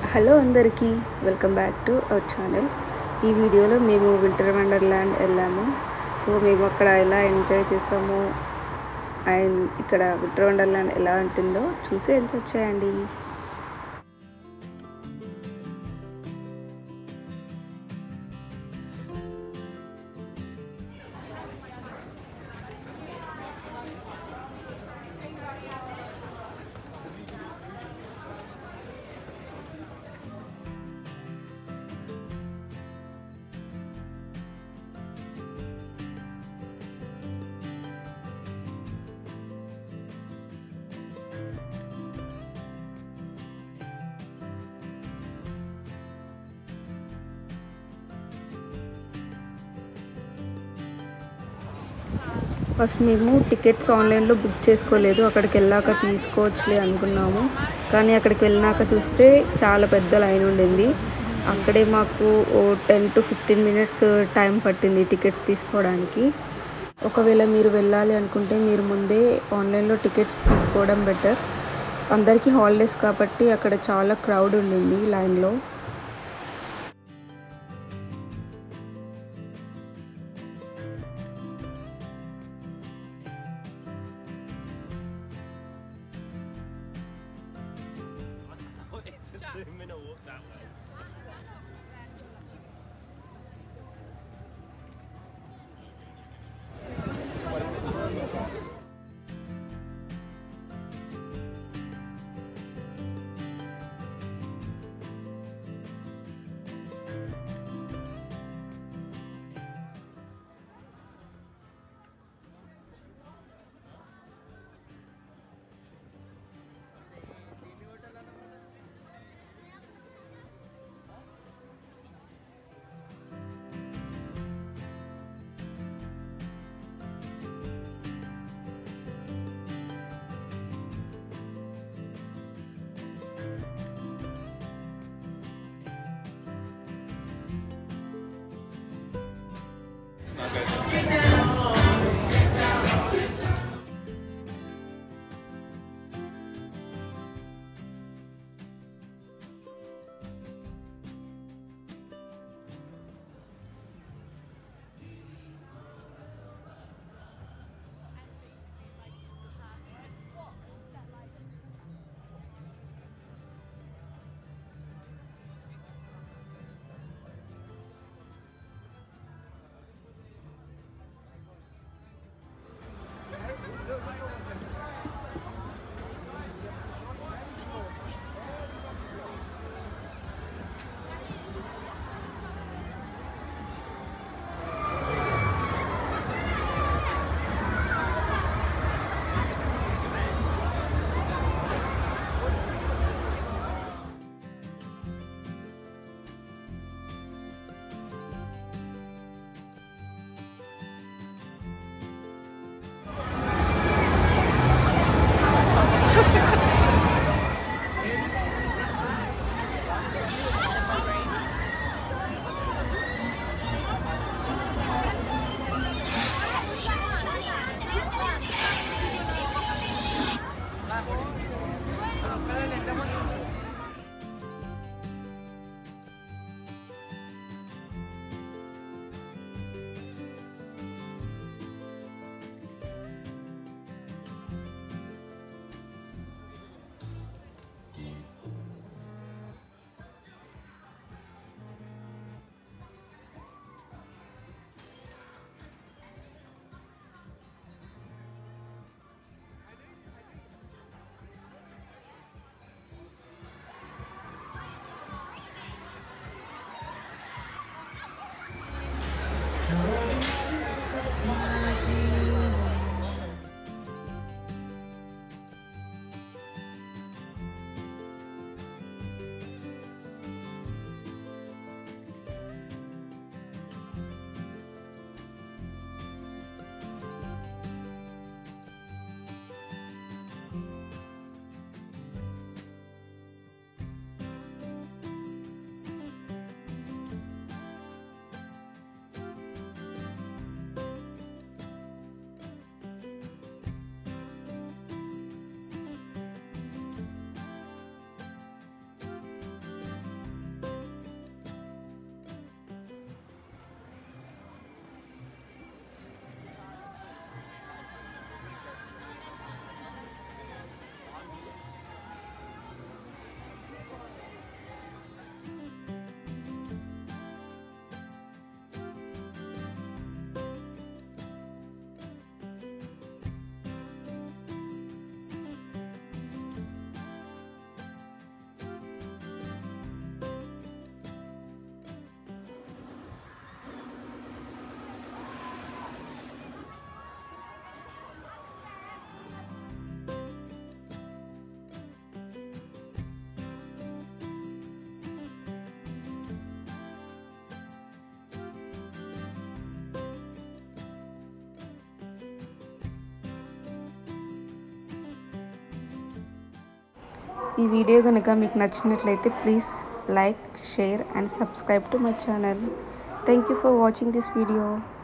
Hello అందరికీ welcome back to our channel ఈ వీడియోలో మేము వింటర్ వండర్ల్యాండ్ వెళ్ళాము సో మేము అక్కడ ఎలా ఎంజాయ్ చేసాము అండ్ ఇక్కడ వింటర్ వండర్ల్యాండ్ ఎలా ఉంటుందో చూసి ఎంజాయ్ చేయండి ఫస్ట్ మేము టికెట్స్ ఆన్లైన్లో బుక్ చేసుకోలేదు అక్కడికి వెళ్ళాక తీసుకోవచ్చులే అనుకున్నాము కానీ అక్కడికి వెళ్ళినాక చూస్తే చాలా పెద్ద లైన్ ఉండింది అక్కడే మాకు ఓ ten to fifteen minutes time పట్టింది టికెట్స్ తీసుకోవడానికి ఒకవేళ మీరు వెళ్ళాలి అనుకుంటే మీరు ముందే ఆన్లైన్లో టికెట్స్ తీసుకోవడం బెటర్ అందరికీ హాలిడేస్ కాబట్టి అక్కడ చాలా క్రౌడ్ ఉండింది లైన్లో it's a two minute walk that way. ఈ వీడియో కనుక మీకు నచ్చినట్లయితే please like share and subscribe to my channel thank you for watching this video